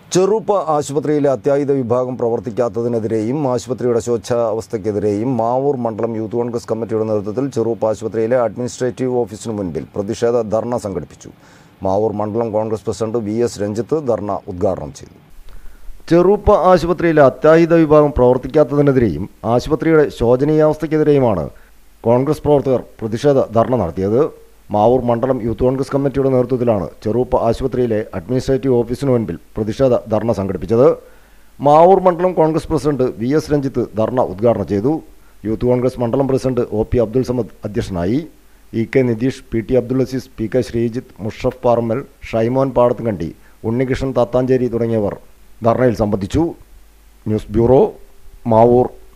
ചെറുപ്പ ആശുപത്രിയിലെ അത്യാഹിത വിഭാഗം പ്രവർത്തിക്കാത്തതിനെതിരെയും ആശുപത്രിയുടെ ശോച്യാവസ്ഥയ്ക്കെതിരെയും മാവൂർ മണ്ഡലം യൂത്ത് കോൺഗ്രസ് കമ്മിറ്റിയുടെ നേതൃത്വത്തിൽ ചെറുപ്പ ആശുപത്രിയിലെ അഡ്മിനിസ്ട്രേറ്റീവ് ഓഫീസിനു മുൻപിൽ പ്രതിഷേധ ധർണ സംഘടിപ്പിച്ചു മാവൂർ മണ്ഡലം Congress president V S Ranjith dharna ഉദ്ഘാടനം ചെയ്തു ചെറുപ്പ ആശുപത്രിയിലെ അത്യാഹിത വിഭാഗം പ്രവർത്തിക്കാത്തതിനെതിരെയും ആശുപത്രിയുടെ ശോചനീയാവസ്ഥയ്ക്കെതിരെയുമാണ് കോൺഗ്രസ് പ്രവർത്തകർ പ്രതിഷേധ ധർണ നടത്തിയത് മാവൂർ മണ്ഡലം യൂത്ത് കോൺഗ്രസ് കമ്മിറ്റിയുടെ നേതൃത്വത്തിലാണ് ചെറുപ്പ ആശുപത്രിയിലെ അഡ്മിനിസ്ട്രേറ്റീവ് ഓഫീസിനു മുൻപിൽ പ്രതിഷേധ ധർണ സംഘടിപ്പിച്ചത് മാവൂർ മണ്ഡലം Congress president V S Ranjith dharna ഉദ്ഘാടനം ചെയ്തു യൂത്ത് കോൺഗ്രസ് മണ്ഡലം president O P Abdul Samad അധ്യക്ഷനായി E K Nitheesh P T Abdul Azeez P K Sreejith Musharaf Parammal Shaimon Padathukandi Unnikrishnan Thathancheri തുടങ്ങിയവർ ധർണയിൽ സംബന്ധിച്ചു ന്യൂസ് ബ്യൂറോ മാവൂർ